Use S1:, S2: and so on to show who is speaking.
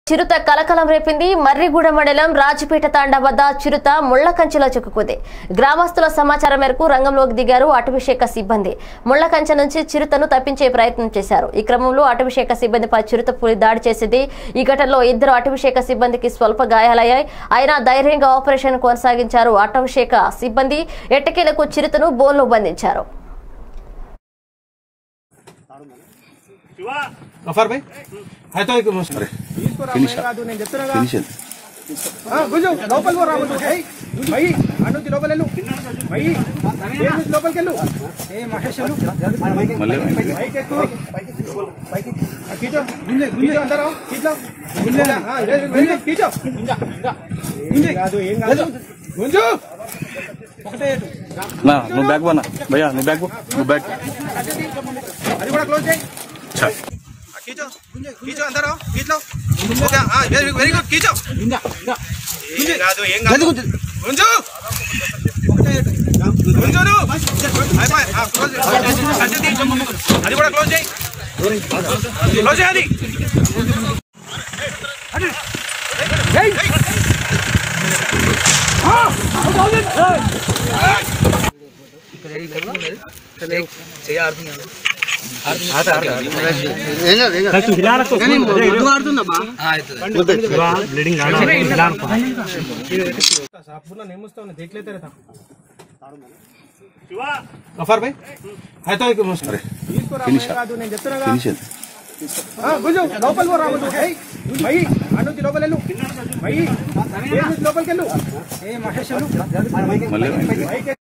S1: చిరుత కలకలం రేపింది మర్రిగూడ మండలం రాజపేట తాండా వద్ద చిరుత ముళ్ల కంచెలో చిక్కుకుంది గ్రామస్తుల సమాచారం మేరకు రంగంలోకి దిగారు అటవీశాఖ సిబ్బంది ముళ్ల కంచె నుంచి చిరుతను తప్పించే ప్రయత్నం చేశారు ఈ క్రమంలో అటవీశాఖ సిబ్బందిపై చిరుత పులి దాడి చేసింది ఈ ఘటనలో ఇద్దరు అటవీశాఖ సిబ్బందికి స్వల్ప గాయాలయ్యాయి అయినా ధైర్యంగా ఆపరేషన్ కొనసాగించారు అటవీశాఖ సిబ్బంది ఎట్టకేలకు చిరుతను బోన్లో బంధించారు
S2: గఫార్ భాయ్ है तो एक
S3: ఫినిష్ ఫినిష్
S4: గుంజు లోపలికి రా ముందు భయ్ భయ్ అన్నుంచి లోపల వెళ్ళు భయ్ ఏ నుంచి లోపలికి వెళ్ళు ఏ మహేష్ వెళ్ళు
S3: మళ్ళీ
S4: పైకి ఎక్కు పైకి ఆ, కీచో గుంజే గుంజే అందరూ కీచో గుంజే ఆ, ఇదే, వెరీ గుడ్, కీచో గుంజే కాదు ఏం కాదు గుంజు ఒకటే ఏటు.
S3: నా నువ్వు బ్యాగ్ పోనా భయ్యా నువ్వు బ్యాగ్ పో నువ్వు బ్యాగ్
S4: అది కూడా క్లోజ్ చేయి ఆ, కీచో గుంజే కీచో అందరూ కీచో ఓకే ఆ, వెరీ వెరీ గుడ్ కీచో గుంజే కాదు ఏం కాదు గుంజు ఒకటే ఏటు. గుంజును అయిపోయి ఆ, క్లోజ్ చేయి. సంచి తీ. అది కూడా క్లోజ్ చేయి క్లోజ్ చేయాలి पूर्ण नेमूस्ता उन्हें देख लेते रहता
S2: गफार भाई है तो एक
S3: ఫినిష్
S4: కాదు నేను చెప్తున్నా
S3: ఫినిష్
S4: గుంజు లోపలికి రా ముందు భయ్ భయ్ అన్నుంచి లోపల వెళ్ళు భయ్ ఏ నుంచి లోపలికి వెళ్ళు ఏ మహేష్ వెళ్ళు
S3: మళ్ళీ
S4: పైకి